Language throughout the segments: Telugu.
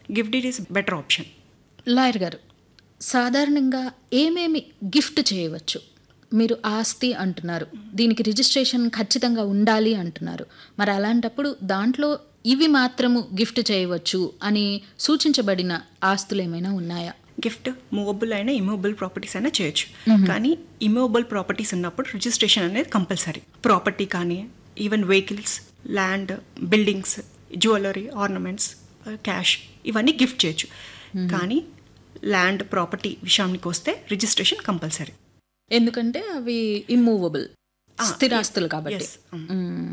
Gift deed is better option lawyer garu సాధారణంగా ఏమేమి గిఫ్ట్ చేయవచ్చు మీరు ఆస్తి అంటున్నారు దీనికి రిజిస్ట్రేషన్ ఖచ్చితంగా ఉండాలి అంటున్నారు మరి అలాంటప్పుడు దాంట్లో ఇవి మాత్రము గిఫ్ట్ చేయవచ్చు అని సూచించబడిన ఆస్తులు ఏమైనా ఉన్నాయా గిఫ్ట్ మూవబుల్ అయినా ఇమూవబుల్ ప్రాపర్టీస్ అయినా చేయొచ్చు కానీ ఇమూవబుల్ ప్రాపర్టీస్ ఉన్నప్పుడు రిజిస్ట్రేషన్ అనేది కంపల్సరీ ప్రాపర్టీ కానీ even vehicles land buildings jewellery ornaments cash ఇవన్నీ గిఫ్ట్ చేయొచ్చు కానీ ల్యాండ్ ప్రాపర్టీ విషయానికి వస్తే రిజిస్ట్రేషన్ కంపల్సరీ ఎందుకంటే అవి ఇమ్మూవబుల్ స్థిరాస్తులు కాబట్టి yes. మ్మ్.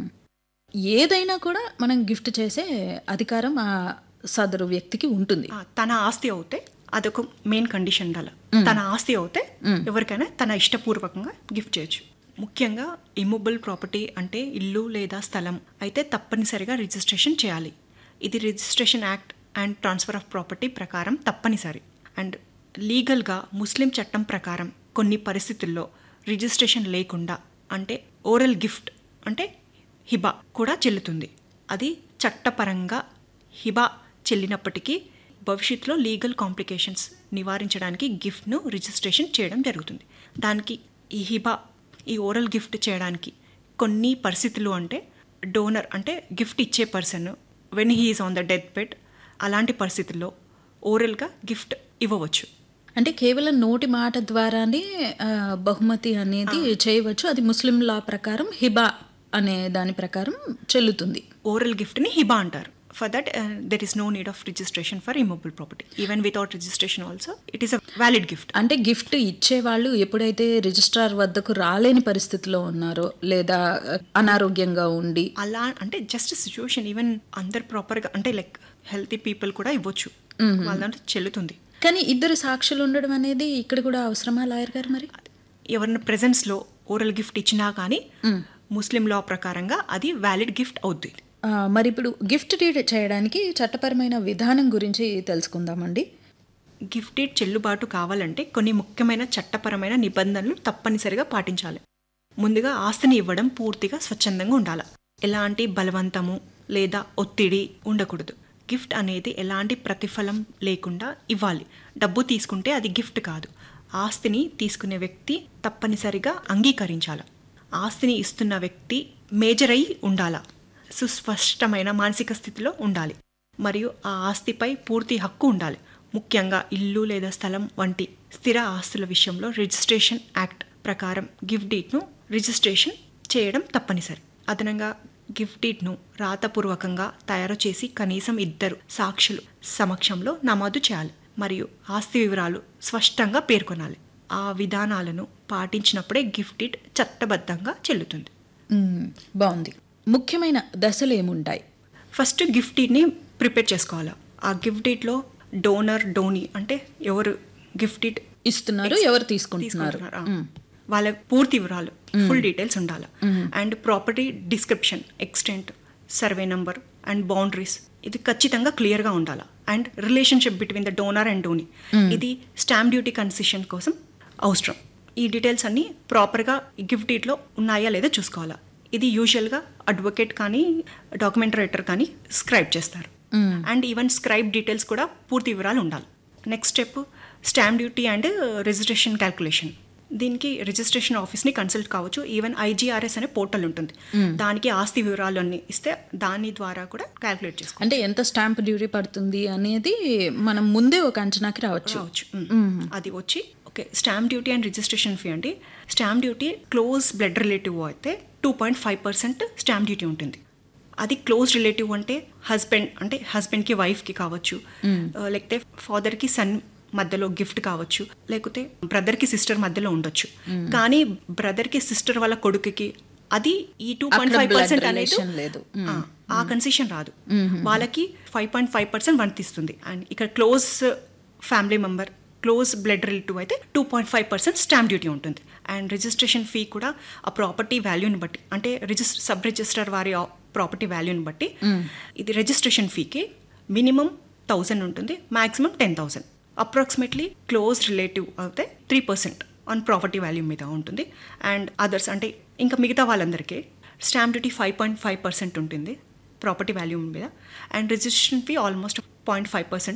ఏదైనా కూడా మనం గిఫ్ట్ చేసే అధికారం ఆ సదరు వ్యక్తికి ఉంటుంది తన ఆస్తి అవుతే అదొక మెయిన్ కండిషన్ ఉండాలి తన ఆస్తి అవుతే ఎవరికైనా తన ఇష్టపూర్వకంగా గిఫ్ట్ చేయొచ్చు ముఖ్యంగా ఇమూబుల్ ప్రాపర్టీ అంటే ఇల్లు లేదా స్థలం అయితే తప్పనిసరిగా రిజిస్ట్రేషన్ చేయాలి ఇది registration act and transfer of property ప్రకారం తప్పనిసరి అండ్ లీగల్గా ముస్లిం చట్టం ప్రకారం కొన్ని పరిస్థితుల్లో రిజిస్ట్రేషన్ లేకుండా అంటే ఓరల్ గిఫ్ట్ అంటే హిబా కూడా చెల్లుతుంది అది చట్టపరంగా హిబా చెల్లినప్పటికీ భవిష్యత్తులో లీగల్ కాంప్లికేషన్స్ నివారించడానికి గిఫ్ట్ను రిజిస్ట్రేషన్ చేయడం జరుగుతుంది దానికి ఈ హిబా ఈ ఓరల్ గిఫ్ట్ చేయడానికి కొన్ని పరిస్థితులు అంటే డోనర్ అంటే గిఫ్ట్ ఇచ్చే person when he is on the death bed అలాంటి పరిస్థితుల్లో ఓరల్గా గిఫ్ట్ ఇవ్వవచ్చు అంటే కేవలం నోటి మాట ద్వారానే ఆ, బహుమతి అనేది చేయవచ్చు అది ముస్లిం లా ప్రకారం హిబా అనే దాని ప్రకారం చెల్లుతుంది ఓరల్ గిఫ్ట్ని హిబా అంటారు for that there is no need of registration for immovable property even without registration also it is a valid gift అంటే గిఫ్ట్ ఇచ్చేవాళ్ళు ఎప్పుడైతే రిజిస్ట్రార్ వద్దకు రాలేని పరిస్థితిలో ఉన్నారో లేదా అనారోగ్యంగా ఉండి అలా అంటే జస్ట్ సిచ్యువేషన్ ఈవెన్ అందరు ప్రాపర్గా అంటే లైక్ హెల్తీ పీపుల్ కూడా ఇవ్వచ్చు వాళ్ళ దాంట్లో చెల్లుతుంది కానీ ఇద్దరు సాక్షులు ఉండడం అనేది ఇక్కడ కూడా అవసరమా లాయర్ గారు మరి ఎవరిన ప్రెజెన్స్లో ఓరల్ గిఫ్ట్ ఇచ్చినా కానీ ముస్లిం లా ప్రకారంగా అది వ్యాలిడ్ గిఫ్ట్ అవుద్ది ఆ, మరి ఇప్పుడు గిఫ్ట్ డీడ్ చేయడానికి చట్టపరమైన విధానం గురించి తెలుసుకుందామండి గిఫ్ట్ డీడ్ చెల్లుబాటు కావాలంటే కొన్ని ముఖ్యమైన చట్టపరమైన నిబంధనలు తప్పనిసరిగా పాటించాలి ముందుగా ఆస్తిని ఇవ్వడం పూర్తిగా స్వచ్ఛందంగా ఉండాలి ఎలాంటి బలవంతము లేదా ఒత్తిడి ఉండకూడదు గిఫ్ట్ అనేది ఎలాంటి ప్రతిఫలం లేకుండా ఇవ్వాలి డబ్బు తీసుకుంటే అది గిఫ్ట్ కాదు ఆస్తిని తీసుకునే వ్యక్తి తప్పనిసరిగా అంగీకరించాలి ఆస్తిని ఇస్తున్న వ్యక్తి మేజర్ అయి ఉండాలా సుస్పష్టమైన మానసిక స్థితిలో ఉండాలి మరియు ఆ ఆస్తిపై పూర్తి హక్కు ఉండాలి ముఖ్యంగా ఇల్లు లేదా స్థలం వంటి స్థిర ఆస్తుల విషయంలో రిజిస్ట్రేషన్ యాక్ట్ ప్రకారం గిఫ్ట్ డీట్ను రిజిస్ట్రేషన్ చేయడం తప్పనిసరి అదనంగా గిఫ్ట్ డీట్ను రాతపూర్వకంగా తయారు చేసి కనీసం ఇద్దరు సాక్షులు సమక్షంలో నమోదు చేయాలి మరియు ఆస్తి వివరాలు స్పష్టంగా పేర్కొనాలి ఆ విధానాలను పాటించినప్పుడే గిఫ్ట్ డీట్ చట్టబద్ధంగా చెల్లుతుంది మ్మ్, బాగుంది ముఖ్యమైన దశలు ఏముంటాయి ఫస్ట్ గిఫ్ట్ డీడ్ని ప్రిపేర్ చేసుకోవాలి ఆ గిఫ్ట్ డీడ్లో డోనర్ డోనీ అంటే ఎవరు గిఫ్ట్ డీడ్ ఇస్తున్నారు ఎవరు తీసుకుంటున్నారు తీసుకుంటున్నారు ఆ. వాళ్ళ పూర్తి వివరాలు ఫుల్ డీటెయిల్స్ ఉండాలి and property description extent survey number and boundaries ఇది ఖచ్చితంగా క్లియర్గా ఉండాలి and relationship between the donor and donee ఇది స్టాంప్ డ్యూటీ కన్సెషన్ కోసం అవసరం ఈ డీటెయిల్స్ అన్నీ ప్రాపర్గా గిఫ్ట్ డీట్లో ఉన్నాయా లేదా చూసుకోవాలా ఇది యూజువల్గా అడ్వకేట్ కానీ డాక్యుమెంట్ రైటర్ కానీ స్క్రైబ్ చేస్తారు అండ్ ఈవెన్ స్క్రైబ్ డీటెయిల్స్ కూడా పూర్తి వివరాలు ఉండాలి next step stamp duty and registration calculation దీనికి రిజిస్ట్రేషన్ ఆఫీస్ని కన్సల్ట్ కావచ్చు ఈవెన్ ఐజీఆర్ఎస్ అనే పోర్టల్ ఉంటుంది దానికి ఆస్తి వివరాలు అన్ని ఇస్తే దాని ద్వారా కూడా క్యాల్కులేట్ చేసుకోవచ్చు అంటే ఎంత స్టాంప్ డ్యూటీ పడుతుంది అనేది మనం ముందే ఒక అంచనాకి రావచ్చు రావచ్చు మ్మ్. అది వచ్చి okay stamp duty and registration fee అంటే stamp duty close blood relative అయితే two point five percent stamp duty ఉంటుంది అది క్లోజ్ రిలేటివ్ అంటే హస్బెండ్ అంటే హస్బెండ్కి వైఫ్కి కావచ్చు ఆ, లేకపోతే ఫాదర్కి సన్ మధ్యలో గిఫ్ట్ కావచ్చు లేకపోతే బ్రదర్కి సిస్టర్ మధ్యలో ఉండొచ్చు కానీ బ్రదర్కి సిస్టర్ వాళ్ళ కొడుకుకి అది ఈ టూ పాయింట్ అక్కడ ఫైవ్ blood పర్సెంట్ అనేది relation లేదు. ఆ, ఆ కన్సెషన్ రాదు వాళ్ళకి ఫైవ్ పాయింట్ ఫైవ్ పర్సెంట్ వర్తిస్తుంది అండ్ ఇక్కడ close family member close blood relative అయితే two point five percent stamp duty ఉంటుంది అండ్ రిజిస్ట్రేషన్ ఫీ కూడా ఆ ప్రాపర్టీ వాల్యూని బట్టి అంటే రిజిస్టర్ సబ్ రిజిస్టర్ వారి ప్రాపర్టీ వాల్యూని బట్టి ఇది రిజిస్ట్రేషన్ ఫీకి మినిమం థౌజండ్ ఉంటుంది maximum ten thousand approximately close relative అయితే three percent on property value మీద ఉంటుంది అండ్ అదర్స్ అంటే ఇంకా మిగతా వాళ్ళందరికీ stamp duty five point five percent ఉంటుంది ప్రాపర్టీ వాల్యూ మీద and registration fee almost point five percent